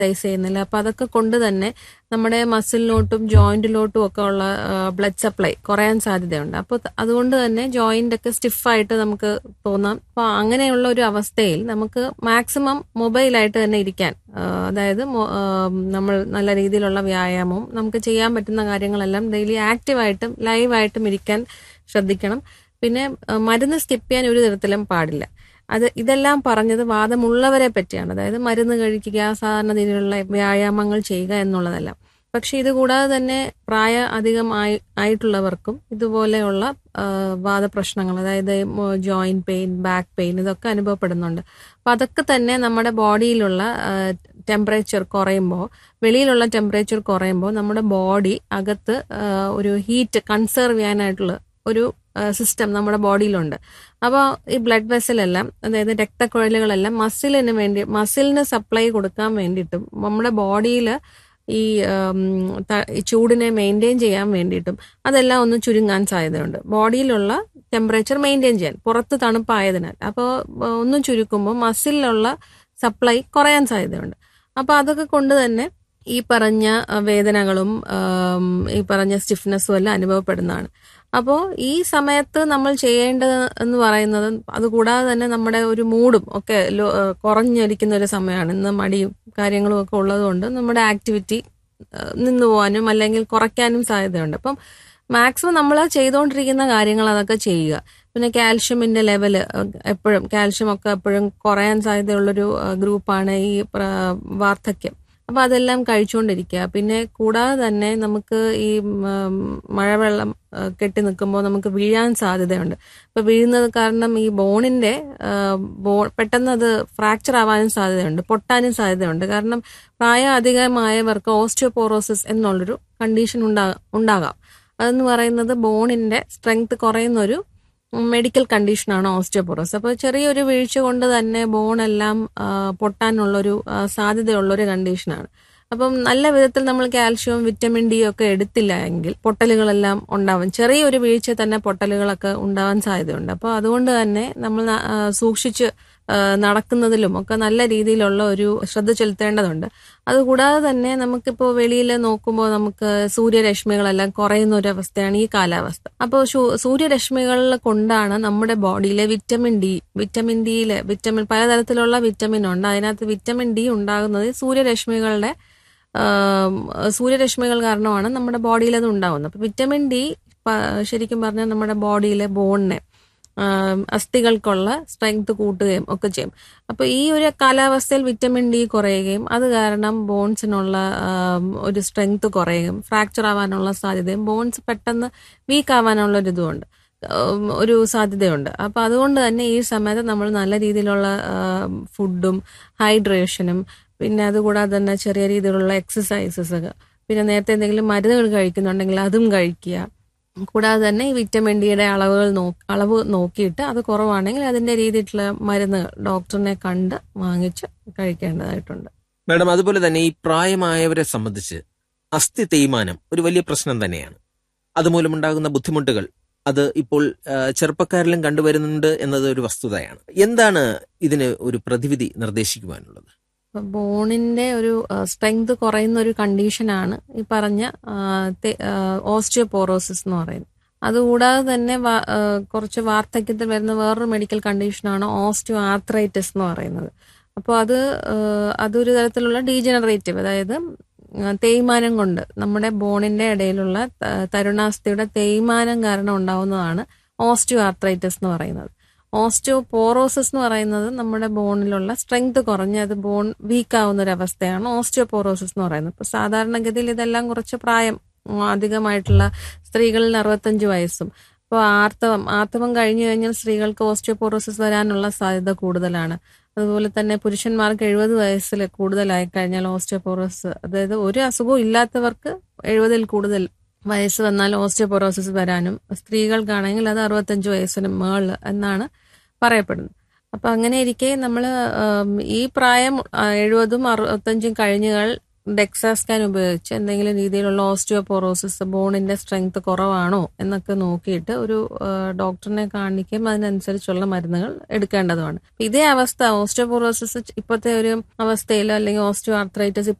exercise ചെയ്യുന്നില്ല അപ്പൊ അതൊക്കെ കൊണ്ട് തന്നെ നമ്മുടെ മസിലിലോട്ടും ജോയിന്റിലോട്ടും ഒക്കെ ഉള്ള ബ്ലഡ് സപ്ലൈ കുറയാൻ സാധ്യതയുണ്ട് അപ്പോൾ അതുകൊണ്ട് തന്നെ ജോയിന്റ് ഒക്കെ സ്റ്റിഫായിട്ട് നമുക്ക് തോന്നാം അപ്പോൾ അങ്ങനെയുള്ള ഒരു അവസ്ഥയിൽ നമുക്ക് മാക്സിമം മൊബൈലായിട്ട് തന്നെ ഇരിക്കാൻ ആ, അതായത് മൊ- ആ, നമ്മൾ നല്ല രീതിയിലുള്ള വ്യായാമവും നമുക്ക് ചെയ്യാൻ പറ്റുന്ന കാര്യങ്ങളെല്ലാം ഡെയിലി ആക്റ്റീവായിട്ടും ലൈവായിട്ടും ഇരിക്കാൻ ശ്രദ്ധിക്കണം പിന്നെ ആ, മരുന്ന് സ്കിപ്പ് ചെയ്യാൻ ഒരു തരത്തിലും പാടില്ല അത് ഇതെല്ലാം പറഞ്ഞത് വാദമുള്ളവരെ പറ്റിയാണ് അതായത് മരുന്ന് കഴിക്കുക സാധാരണ രീതിയിലുള്ള വ്യായാമങ്ങൾ ചെയ്യുക എന്നുള്ളതല്ല പക്ഷെ ഇത് കൂടാതെ തന്നെ പ്രായ അധികം ആയി ആയിട്ടുള്ളവർക്കും ഇതുപോലെയുള്ള ആ, വാദപ്രശ്നങ്ങൾ അതായത് ജോയിന്റ് പെയിൻ ബാക്ക് പെയിൻ ഇതൊക്കെ അനുഭവപ്പെടുന്നുണ്ട് അപ്പൊ അതൊക്കെ തന്നെ നമ്മുടെ ബോഡിയിലുള്ള ടെമ്പറേച്ചർ കുറയുമ്പോൾ വെളിയിലുള്ള ടെമ്പറേച്ചർ കുറയുമ്പോൾ നമ്മുടെ ബോഡി അകത്ത് ആ, ഒരു ഹീറ്റ് കൺസേർവ് ചെയ്യാനായിട്ടുള്ള ഒരു സിസ്റ്റം നമ്മുടെ ബോഡിയിലുണ്ട് അപ്പോൾ ഈ ബ്ലഡ് വെസലെല്ലാം അതായത് രക്തക്കുഴലുകളെല്ലാം മസിലിന് വേണ്ടി മസിലിന് സപ്ലൈ കൊടുക്കാൻ വേണ്ടിയിട്ടും നമ്മുടെ ബോഡിയിൽ ഈ ഉം, ത- ഈ ചൂടിനെ മെയിൻറ്റെയിൻ ചെയ്യാൻ വേണ്ടിയിട്ടും അതെല്ലാം ഒന്ന് ചുരുങ്ങാൻ സാധ്യതയുണ്ട് ബോഡിയിലുള്ള ടെമ്പറേച്ചർ മെയിൻറ്റെയിൻ ചെയ്യാൻ പുറത്ത് തണുപ്പായതിനാൽ അപ്പോൾ ഒന്ന് ചുരുക്കുമ്പോൾ മസിലിലുള്ള സപ്ലൈ കുറയാൻ സാധ്യതയുണ്ട് അപ്പോൾ അതൊക്കെ കൊണ്ട് തന്നെ ഈ പറഞ്ഞ അഹ്, വേദനകളും ആം, ഈ പറഞ്ഞ സ്റ്റിഫ്നെസ്സും എല്ലാം അനുഭവപ്പെടുന്നതാണ് അപ്പോൾ ഈ സമയത്ത് നമ്മൾ ചെയ്യേണ്ടത് എന്ന് പറയുന്നത് അതുകൂടാതെ തന്നെ നമ്മുടെ ഒരു മൂഡും ഒക്കെ ലോ- ഏഹ് കുറഞ്ഞിരിക്കുന്ന ഒരു സമയമാണ് ഇന്ന് മടിയും കാര്യങ്ങളും ഒക്കെ ഉള്ളതുകൊണ്ട് നമ്മുടെ ആക്ടിവിറ്റി നിന്നു പോകാനും അല്ലെങ്കിൽ കുറയ്ക്കാനും സാധ്യതയുണ്ട് അപ്പം മാക്സിമം നമ്മൾ ചെയ്തുകൊണ്ടിരിക്കുന്ന കാര്യങ്ങൾ അതൊക്കെ ചെയ്യുക പിന്നെ കാൽഷ്യമിന്റെ ലെവല് എപ്പോഴും കാൽഷ്യം ഒക്കെ എപ്പോഴും കുറയാൻ സാധ്യതയുള്ളൊരു ഏഹ്, ഗ്രൂപ്പാണ് ഈ പ്ര- വാർദ്ധക്യം അപ്പൊ അതെല്ലാം കഴിച്ചുകൊണ്ടിരിക്കുക പിന്നെ കൂടാതെ തന്നെ നമുക്ക് ഈ ഉം, മഴവെള്ളം ആ, കെട്ടി നിൽക്കുമ്പോൾ നമുക്ക് വീഴാൻ സാധ്യതയുണ്ട് അപ്പൊ വീഴുന്നത് കാരണം ഈ ബോണിന്റെ ആ, ബോ പെട്ടെന്ന് അത് ഫ്രാക്ചർ ആവാനും സാധ്യതയുണ്ട് പൊട്ടാനും സാധ്യതയുണ്ട് കാരണം പ്രായം അധികമായവർക്ക് ഓസ്റ്റിയോപോറോസിസ് എന്നുള്ളൊരു കണ്ടീഷൻ ഉണ്ടാ ഉണ്ടാകാം അതെന്ന് പറയുന്നത് ബോണിന്റെ സ്ട്രെങ്ത് കുറയുന്ന ഒരു മെഡിക്കൽ കണ്ടീഷനാണ് ഓസ്റ്റിയോപോറോസ് അപ്പോൾ ചെറിയൊരു വീഴ്ച കൊണ്ട് തന്നെ ബോണെല്ലാം ആ, പൊട്ടാനുള്ളൊരു ആ, സാധ്യതയുള്ളൊരു കണ്ടീഷനാണ് അപ്പം നല്ല വിധത്തിൽ നമ്മൾ കാൽഷ്യവും വിറ്റമിൻ ഡി ഒക്കെ എടുത്തില്ല എങ്കിൽ പൊട്ടലുകളെല്ലാം ഉണ്ടാവും ചെറിയൊരു വീഴ്ച തന്നെ പൊട്ടലുകളൊക്കെ ഉണ്ടാവാൻ സാധ്യതയുണ്ട് അപ്പോൾ അതുകൊണ്ട് തന്നെ നമ്മൾ ന- ആ, സൂക്ഷിച്ച് ആ, നടക്കുന്നതിലും ഒക്കെ നല്ല രീതിയിലുള്ള ഒരു ശ്രദ്ധ ചെലുത്തേണ്ടതുണ്ട് അതുകൂടാതെ തന്നെ നമുക്കിപ്പോൾ വെളിയിൽ നോക്കുമ്പോൾ നമുക്ക് സൂര്യരശ്മികളെല്ലാം കുറയുന്ന ഒരു അവസ്ഥയാണ് ഈ കാലാവസ്ഥ അപ്പോൾ സൂര്യരശ്മികളിൽ കൊണ്ടാണ് നമ്മുടെ ബോഡിയിലെ വിറ്റമിൻ ഡി വിറ്റമിൻ ഡിയിലെ വിറ്റമിൻ പലതരത്തിലുള്ള വിറ്റമിൻ ഉണ്ട് അതിനകത്ത് വിറ്റമിൻ ഡി ഉണ്ടാകുന്നത് സൂര്യരശ്മികളുടെ ആം, സൂര്യരശ്മികൾ കാരണമാണ് നമ്മുടെ ബോഡിയിൽ അത് ഉണ്ടാകുന്നത് അപ്പൊ വിറ്റമിൻ ഡി പ- ശരിക്കും പറഞ്ഞാൽ നമ്മുടെ ബോഡിയിലെ ബോണിനെ ആം, അസ്ഥികൾക്കുള്ള സ്ട്രെങ്ത് കൂട്ടുകയും ഒക്കെ ചെയ്യും അപ്പൊ ഈ ഒരു കാലാവസ്ഥയിൽ വിറ്റമിൻ ഡി കുറയുകയും അത് കാരണം ബോൺസിനുള്ള ആം, ഒരു സ്ട്രെങ്ത് കുറയുകയും ഫ്രാക്ചർ ആവാനുള്ള സാധ്യതയും ബോൺസ് പെട്ടെന്ന് വീക്ക് ആവാനുള്ള ഒരു ഇതുമുണ്ട് ഉം, ഒരു സാധ്യതയുണ്ട് അപ്പൊ അതുകൊണ്ട് തന്നെ ഈ സമയത്ത് നമ്മൾ നല്ല രീതിയിലുള്ള ഫുഡും ഹൈഡ്രേഷനും പിന്നെ അതുകൂടാതെ തന്നെ ചെറിയ രീതിയിലുള്ള എക്സസൈസസ് പിന്നെ നേരത്തെ എന്തെങ്കിലും മരുന്നുകൾ കഴിക്കുന്നുണ്ടെങ്കിൽ അതും കഴിക്കുക കൂടാതെ തന്നെ ഈ വിറ്റമിൻ ഡിയുടെ അളവുകൾ നോ അളവ് നോക്കിയിട്ട് അത് കുറവാണെങ്കിൽ അതിന്റെ രീതിയിലുള്ള മരുന്നുകൾ ഡോക്ടറിനെ കണ്ട് വാങ്ങിച്ച് കഴിക്കേണ്ടതായിട്ടുണ്ട് മാഡം അതുപോലെ തന്നെ ഈ പ്രായമായവരെ സംബന്ധിച്ച് അസ്ഥി തേയ്മാനം ഒരു വലിയ പ്രശ്നം തന്നെയാണ് അതുമൂലമുണ്ടാകുന്ന ബുദ്ധിമുട്ടുകൾ അത് ഇപ്പോൾ ആ, ചെറുപ്പക്കാരിലും കണ്ടുവരുന്നുണ്ട് എന്നത് ഒരു വസ്തുതയാണ് എന്താണ് ഇതിന് ഒരു പ്രതിവിധി നിർദ്ദേശിക്കുവാനുള്ളത് അപ്പൊ ബോണിന്റെ ഒരു സ്ട്രെങ്ത് കുറയുന്ന ഒരു കണ്ടീഷനാണ് ഈ പറഞ്ഞ ഓസ്റ്റിയോപോറോസിസ് എന്ന് പറയുന്നത് അതുകൂടാതെ തന്നെ വ- ആ, കുറച്ച് വാർദ്ധക്യത്തിൽ വരുന്ന വേറൊരു മെഡിക്കൽ കണ്ടീഷനാണ് ഓസ്റ്റിയോ ആർത്രൈറ്റിസ് എന്ന് പറയുന്നത് അപ്പോൾ അത് ആ, അതൊരു തരത്തിലുള്ള ഡീജനറേറ്റീവ് അതായത് ആ, തേയ്മാനം കൊണ്ട് നമ്മുടെ ബോണിന്റെ ഇടയിലുള്ള ത- തരുണാസ്ഥിയുടെ തേയ്മാനം കാരണം ഉണ്ടാവുന്നതാണ് ഓസ്റ്റിയോ ആർത്രൈറ്റിസ് എന്ന് പറയുന്നത് ഓസ്റ്റിയോപോറോസിസ് എന്ന് പറയുന്നത് നമ്മുടെ ബോണിലുള്ള സ്ട്രെങ്ത് കുറഞ്ഞ് അത് ബോൺ വീക്ക് ആവുന്ന ഒരു അവസ്ഥയാണ് ഓസ്റ്റിയോപോറോസിസ് എന്ന് പറയുന്നത് ഇപ്പൊ സാധാരണഗതിയിൽ ഇതെല്ലാം കുറച്ച് പ്രായം ഉം, അധികമായിട്ടുള്ള സ്ത്രീകളിൽ അറുപത്തഞ്ച് വയസ്സും അപ്പോൾ ആർത്തവം ആർത്തവം കഴിഞ്ഞു കഴിഞ്ഞാൽ സ്ത്രീകൾക്ക് ഓസ്റ്റിയോപോറോസിസ് വരാനുള്ള സാധ്യത കൂടുതലാണ് അതുപോലെ തന്നെ പുരുഷന്മാർക്ക് എഴുപത് വയസ്സിൽ കൂടുതലായി കഴിഞ്ഞാൽ ഓസ്റ്റിയോപോറോസിസ് അതായത് ഒരു അസുഖവും ഇല്ലാത്തവർക്ക് എഴുപതിൽ കൂടുതൽ വയസ്സ് വന്നാൽ ഓസ്റ്റിയോപൊറോസിസ് വരാനും സ്ത്രീകൾക്കാണെങ്കിൽ അത് അറുപത്തഞ്ച് വയസ്സിന് മേളിൽ എന്നാണ് പറയപ്പെടുന്നത് അപ്പൊ അങ്ങനെ ഇരിക്കെ നമ്മൾ ഈ പ്രായം ആ, എഴുപതും അറുപത്തഞ്ചും കഴിഞ്ഞുകൾ ഡെക്സാ സ്കാൻ ഉപയോഗിച്ച് എന്തെങ്കിലും രീതിയിലുള്ള ഓസ്റ്റിയോപോറോസിസ് ബോണിന്റെ സ്ട്രെങ്ത് കുറവാണോ എന്നൊക്കെ നോക്കിയിട്ട് ഒരു ആ, ഡോക്ടറിനെ കാണിക്കും അതിനനുസരിച്ചുള്ള മരുന്നുകൾ എടുക്കേണ്ടതുമാണ് ഇതേ അവസ്ഥ ഓസ്റ്റിയോപോറോസിസ് ഇപ്പോഴത്തെ ഒരു അവസ്ഥയിൽ അല്ലെങ്കിൽ ഓസ്റ്റിയോ ആർത്രൈറ്റിസ്